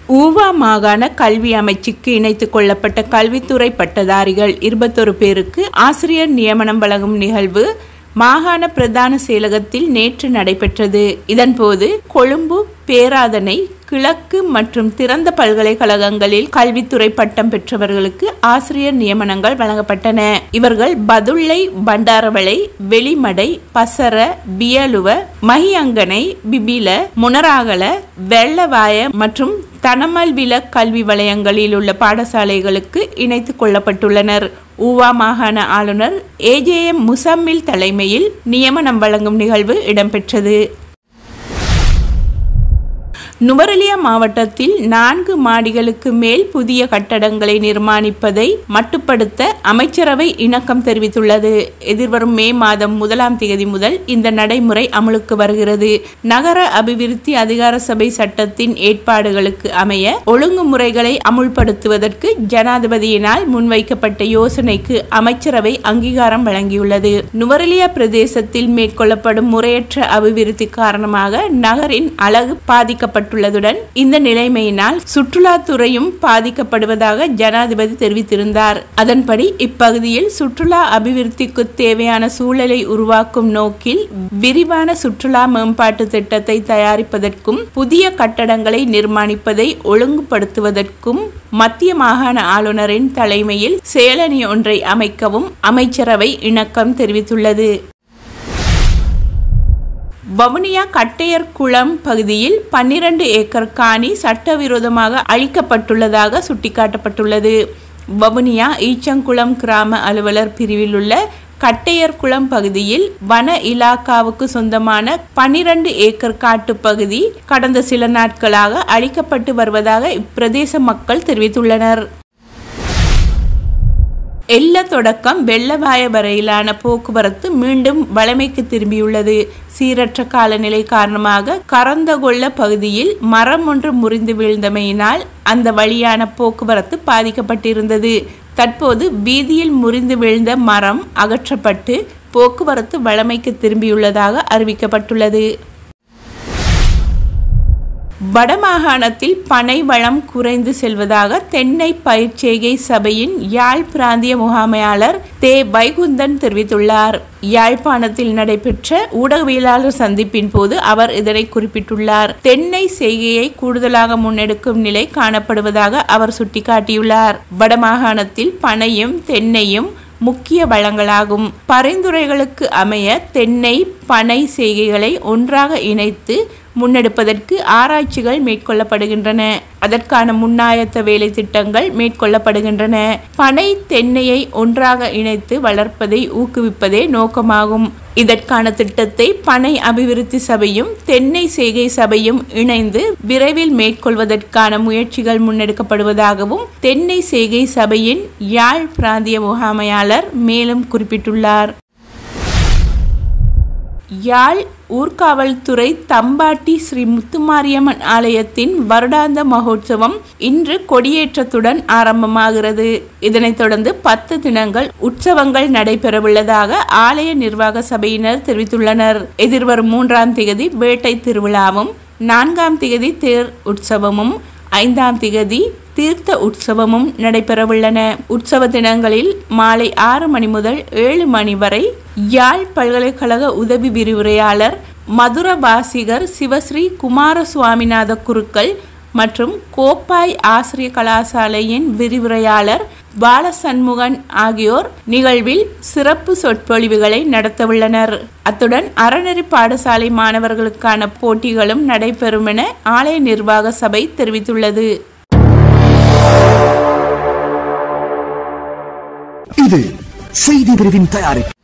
ஊவா மாகாண கல்வி அமைச்சுக்கு இணைத்துக் கொள்ளப்பட்ட கல்வித்துறை பட்டதாரிகள் இருபத்தொரு பேருக்கு ஆசிரியர் நியமனம் வழங்கும் நிகழ்வு மாகாண பிரதான செயலகத்தில் நேற்று நடைபெற்றது இதன்போது கொழும்பு பேராதனை கிழக்கு மற்றும் திறந்த பல்கலைக்கழகங்களில் கல்வித்துறை பட்டம் பெற்றவர்களுக்கு ஆசிரியர் நியமனங்கள் வழங்கப்பட்டன இவர்கள் பதுள்ளை பண்டாரவளை வெளிமடை பசர பியலுவ மஹியங்கனை பிபில முனராகல வெள்ளவாய மற்றும் தனமல்வில கல்வி வலயங்களில் உள்ள பாடசாலைகளுக்கு இணைத்துக் கொள்ளப்பட்டுள்ளனர் ஊவா மாகாண ஆளுநர் ஏஜேஎம் முசம்மில் தலைமையில் நியமனம் வழங்கும் நிகழ்வு இடம்பெற்றது நுவரெலியா மாவட்டத்தில் நான்கு மாடிகளுக்கு மேல் புதிய கட்டடங்களை நிர்மாணிப்பதை மட்டுப்படுத்த அமைச்சரவை இணக்கம் தெரிவித்துள்ளது எதிர்வரும் மே மாதம் முதலாம் தேதி முதல் இந்த நடைமுறை அமலுக்கு வருகிறது நகர அபிவிருத்தி அதிகார சபை சட்டத்தின் ஏற்பாடுகளுக்கு அமைய ஒழுங்குமுறைகளை அமுல்படுத்துவதற்கு ஜனாதிபதியினால் முன்வைக்கப்பட்ட யோசனைக்கு அமைச்சரவை அங்கீகாரம் வழங்கியுள்ளது நுவரெலியா பிரதேசத்தில் மேற்கொள்ளப்படும் முறையற்ற அபிவிருத்தி காரணமாக நகரின் அழகு பாதிக்கப்பட்டு ஏற்பட்டுள்ளதுடன் இந்த நிலைமையினால் சுற்றுலாத்துறையும் பாதிக்கப்படுவதாக ஜனாதிபதி தெரிவித்திருந்தார் அதன்படி இப்பகுதியில் சுற்றுலா அபிவிருத்திக்கு தேவையான சூழலை உருவாக்கும் நோக்கில் விரிவான சுற்றுலா மேம்பாட்டு திட்டத்தை தயாரிப்பதற்கும் புதிய கட்டடங்களை நிர்மாணிப்பதை ஒழுங்குபடுத்துவதற்கும் மத்திய மாகாண ஆளுநரின் தலைமையில் செயலணி ஒன்றை அமைக்கவும் அமைச்சரவை இணக்கம் தெரிவித்துள்ளது வவுனியா கட்டையர் குளம் பகுதியில் பன்னிரண்டு ஏக்கர் காணி சட்டவிரோதமாக அழிக்கப்பட்டுள்ளதாக சுட்டிக்காட்டப்பட்டுள்ளது வவுனியா ஈச்சங்குளம் கிராம அலுவலர் பிரிவில் உள்ள கட்டையர் குளம் பகுதியில் வன இலாக்காவுக்கு சொந்தமான பனிரண்டு ஏக்கர் காட்டுப்பகுதி கடந்த சில நாட்களாக அழிக்கப்பட்டு வருவதாக இப்பிரதேச மக்கள் தெரிவித்துள்ளனர் எல்ல தொடக்கம் வெள்ளவாய வரையிலான போக்குவரத்து மீண்டும் வளமைக்கு திரும்பியுள்ளது சீரற்ற காலநிலை காரணமாக கரந்தகொள்ள பகுதியில் மரம் ஒன்று முறிந்து வீழ்ந்தமையினால் அந்த வழியான போக்குவரத்து பாதிக்கப்பட்டிருந்தது தற்போது வீதியில் முறிந்து வீழ்ந்த மரம் அகற்றப்பட்டு போக்குவரத்து வளமைக்கு திரும்பியுள்ளதாக அறிவிக்கப்பட்டுள்ளது வடமாகாணத்தில் பனை வளம் குறைந்து செல்வதாக தென்னை பயிர்ச்செய்கை சபையின் யாழ் பிராந்திய முகாமையாளர் தே வைகுந்தன் தெரிவித்துள்ளார் யாழ்ப்பாணத்தில் நடைபெற்ற ஊடகவியலாளர் சந்திப்பின் போது அவர் இதனை குறிப்பிட்டுள்ளார் தென்னை செய்கையை கூடுதலாக முன்னெடுக்கும் நிலை காணப்படுவதாக அவர் சுட்டிக்காட்டியுள்ளார் வடமாகாணத்தில் பனையும் தென்னையும் முக்கிய வளங்களாகும் பரிந்துரைகளுக்கு அமைய தென்னை பனை செய்கைகளை ஒன்றாக இணைத்து முன்னெடுப்பதற்கு ஆராய்ச்சிகள் மேற்கொள்ளப்படுகின்றன அதற்கான முன்னாயத்த வேலை திட்டங்கள் மேற்கொள்ளப்படுகின்றன பனை தென்னையை ஒன்றாக இணைத்து வளர்ப்பதை ஊக்குவிப்பதே நோக்கமாகும் இதற்கான திட்டத்தை பனை அபிவிருத்தி சபையும் தென்னை செய்கை சபையும் இணைந்து விரைவில் மேற்கொள்வதற்கான முயற்சிகள் முன்னெடுக்கப்படுவதாகவும் தென்னை செய்கை சபையின் யாழ் பிராந்திய முகாமையாளர் மேலும் குறிப்பிட்டுள்ளார் யாழ் ஊர்காவல்துறை தம்பாட்டி ஸ்ரீ முத்துமாரியம்மன் ஆலயத்தின் வருடாந்த மகோத்சவம் இன்று கொடியேற்றத்துடன் ஆரம்பமாகிறது இதனைத் தொடர்ந்து பத்து தினங்கள் உற்சவங்கள் நடைபெறவுள்ளதாக ஆலய நிர்வாக சபையினர் தெரிவித்துள்ளனர் எதிர்வரும் மூன்றாம் திகதி வேட்டை திருவிழாவும் நான்காம் திகதி தேர் உற்சவமும் ஐந்தாம் திகதி தீர்த்த உற்சவமும் நடைபெறவுள்ளன உற்சவ தினங்களில் மாலை ஆறு மணி முதல் ஏழு மணி வரை யாழ் பல்கலைக்கழக உதவி விரிவுரையாளர் மதுர வாசிகர் சிவஸ்ரீ குமார சுவாமிநாத குருக்கள் மற்றும் கோப்பாய் ஆசிரிய கலாசாலையின் விரிவுரையாளர் பாலசண்முகன் ஆகியோர் நிகழ்வில் சிறப்பு சொற்பொழிவுகளை நடத்தவுள்ளனர் அத்துடன் அறநெறி பாடசாலை மாணவர்களுக்கான போட்டிகளும் நடைபெறும் என ஆலய நிர்வாக சபை தெரிவித்துள்ளது இது செய்தி பிரிவின் தயாரிப்பு